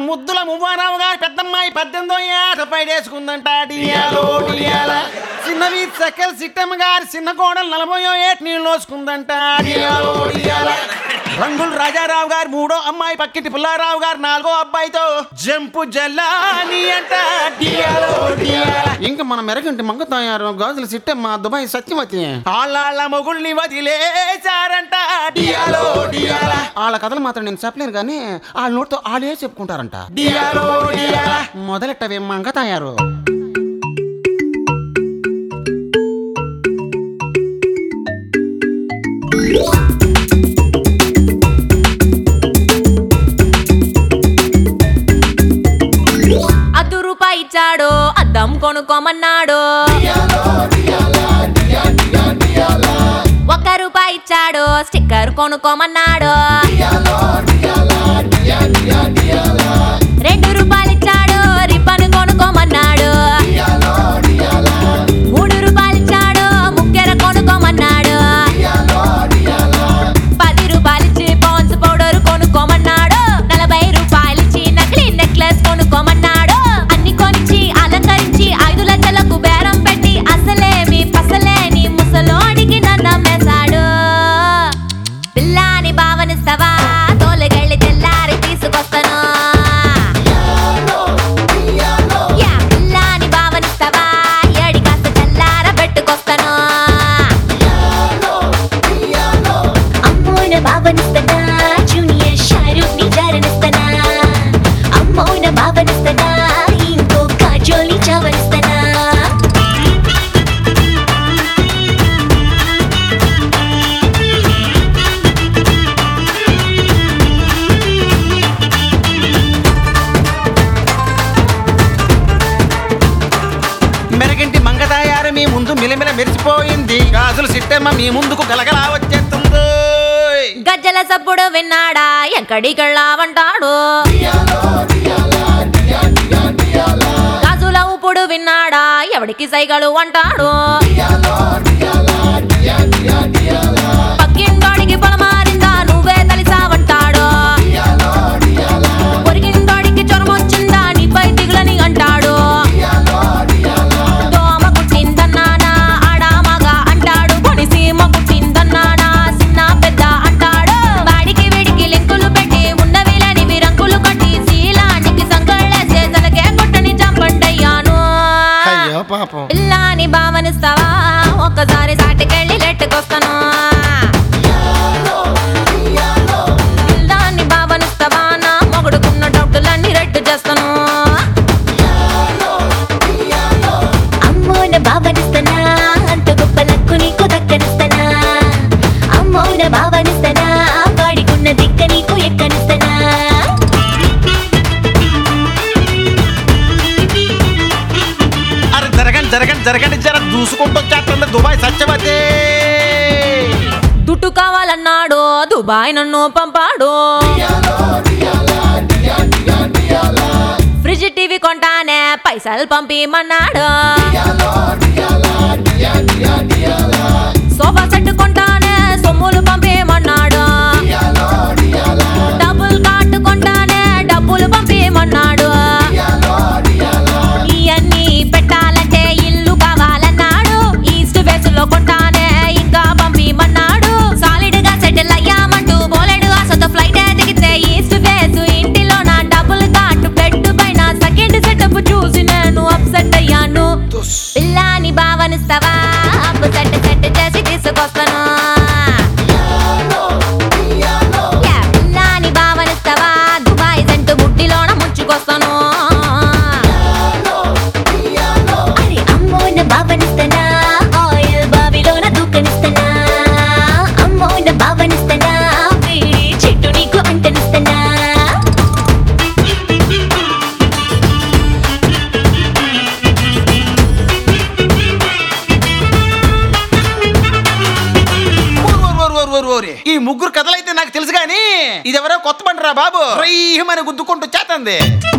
ముద్దుల మువ్వారావు గారి పెద్దమ్మాయి పద్దెనిమిదో ఏట పైడేసుకుందంట డియాలో డియాల చిన్నవి సకల్ సిట్టమ్మ గారి చిన్న కోడలు నలభయో ఏట నీళ్ళు నోసుకుందంట డియాలో డియాల రంగులు రాజారావు గారు మూడో అమ్మాయి పక్కింటి పుల్లారావు గారు నాలుగో అబ్బాయితో జంపు జల్లాని అంట డియాలో డియాల ఇంకా మన మెరగంటి మంగ తయారు గాజుల సిట్టమ్మ దుబాయ్ సత్యవతి ఆళ్ళ మొగుల్ని వదిలేశారంట డియాలో డియాల వాళ్ళ కథలు మాత్రం నేను చెప్పలేను కానీ వాళ్ళ నోటితో వాళ్ళే చెప్పుకుంటారంట డియాలో డియాల మొదలెట్టవే మంగ తయారు అద్దు రూపాయి ఇచ్చాడు అద్దం కొనుక్కోమన్నాడు ఒక్క రూపాయి ఇచ్చాడు స్టిక్కర్ కొనుక్కోమన్నాడు రెండు రూపాయలు ఇచ్చాడు రిబ్బన్ కొనుక్కోమన్నాడు మూడు రూపాయలు ఇచ్చాడు ముక్కెర కొనుక్కోమన్నాడు పది రూపాయలు ఇచ్చి పాన్స్ పౌడర్ కొనుక్కోమన్నాడు నలభై రూపాయలు ఇచ్చి నకిలీ నెక్లెస్ కొనుక్కోమన్నాడు అన్ని కొనిచ్చి అలంకరించి ఐదు లక్షలకు బేరం పెట్టి అసలేమి పసలేని ముసలోడికి నన్ను అమ్మేశాడు పిల్లాని భావనిస్తావా తోలుకెళ్ళి తెల్లారి తీసుకొస్తాను యా, పిల్లాని భావనిస్తావా ఏడి కాస్త తెల్లార పెట్టుకొస్తాను అమ్మోన భావనిస్తనా జూనియర్ షారూక్ ని జారనిస్తనా అమ్మోన భావనిస్తనా ఇంకో కాజోలి చావనిస్తనా మెరగింటి మంగ తయారు మీ ముందు మిలమిల మెరిసిపోయింది గాజుల సిట్టమ్మ మీ ముందుకు గలగలా వచ్చేస్తుంది గజ్జల సప్పుడు విన్నాడా ఎక్కడికెళ్ళావంటాడు గాజుల ఊపుడు విన్నాడా ఎవడికి సైగలు అంటాడు పక్కింటోడికి పొలమారిందా నువ్వే తలిసావంటాడు పొరిగింటోడికి జ్వరం వచ్చిందా నీపై దిగులని అంటాడు దోమ కుట్టిందన్నానా ఆడామగా అంటాడు కొనిసీమ కుట్టిందన్నానా చిన్న పెద్ద అంటాడు వాడికి వీడికి లింకులు పెట్టి ఉన్నవిలని రంగులు కట్టి శీలానికి సంకళ్ళేసే తలకే కొట్టని చంపండయ్యాను అయ్యో పాపం పిల్లాని భావనిస్తావా ఒక్కసారి సాటికెళ్ళి లెట్టుకొస్తాను పిల్లాన్ని భావనిస్తావా నా మొగుడుకున్న డౌటులన్నీ రెట్టు చేస్తాను అమ్మోన భావనిస్తనా అంత గొప్ప లక్కు నీకు దక్కనిస్తనా అమ్మోన భావనిస్తనా వాడికున్న దిక్క నీకు ఎక్కనిస్తనా అరే జరగండి జరగండి జరగండి జర దూసుకుంటూ వచ్చేస్తుంది దుబాయ్ సత్యవతి దుట్టు కావాలన్నాడు దుబాయ్ నన్ను పంపాడు ఫ్రిడ్జ్ టీవీ కొంటానే పైసలు పంపిమన్నాడు సోఫా సెట్ కొంటానే సొమ్ములు పంపిమన్నాడు డబ్బులు కార్డు కొంటానే డబ్బులు పంపిమన్నాడు ఇవన్నీ పెట్టాలంటే ఇల్లు కావాలన్నాడు ఈస్ట్ వేస్ట్ లో కొంటానే ఇంకా పంపిమన్నాడు సాలిడ్ గా సెటిల్ అయ్యామంటూ బోలెడు ఆశతో ఫ్లైట్ దిగితే ఈస్ట్ వేస్ట్ ఇంటిలో నా డబ్బులు కార్డు బెడ్ పైన సెకండ్ సెటప్ చూసి నేను అప్సెట్ అయ్యాను పిల్లాని భావనిస్తావా అప్పు సెట్ సెట్ చేసి తీసుకొస్తాను యా, పిల్లాని భావనిస్తావా దుబాయ్ సెంటు బుడ్డిలోన ముంచుకొస్తాను అరే అమ్మోన భావనిస్తనా ఆయిల్ బావిలోన దూకనిస్తనా అమ్మోన భావనిస్తనా వేడి చెట్టు నీకు అంటనిస్తనా ఓరు, ఓరు, ఓరు, ఓరు, ఓరు, ఓరి. ఈ ముగ్గురు కథలైతే నాకు తెలుసు కానీ ఇదెవరో కొత్త బండిరా బాబు రయ్యమని గుద్దుకుంటూ చేతంది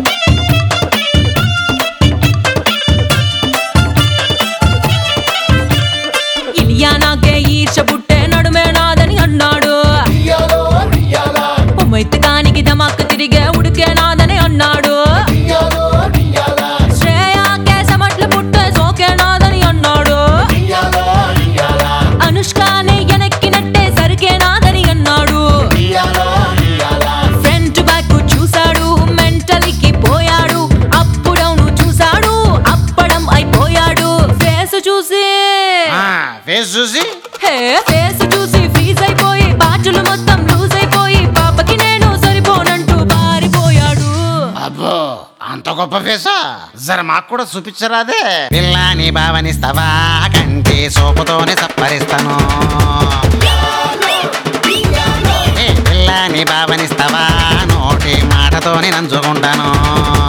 ఇలియా నాకే ఈర్ష పుట్టే నడుమే నాదని అన్నాడు మైతకానికి దమాక్ తిరిగే ఉడికే నాదని అన్నాడు అంత గొప్ప ఫేసా జర మాకు కూడా చూపించరాదే పిల్లాని భావనిస్తావా కంటి సోపుతోనే సప్పరిస్తాను ఏ పిల్లాని భావనిస్తావా నోటి మాటతోనే నంచుకుంటాను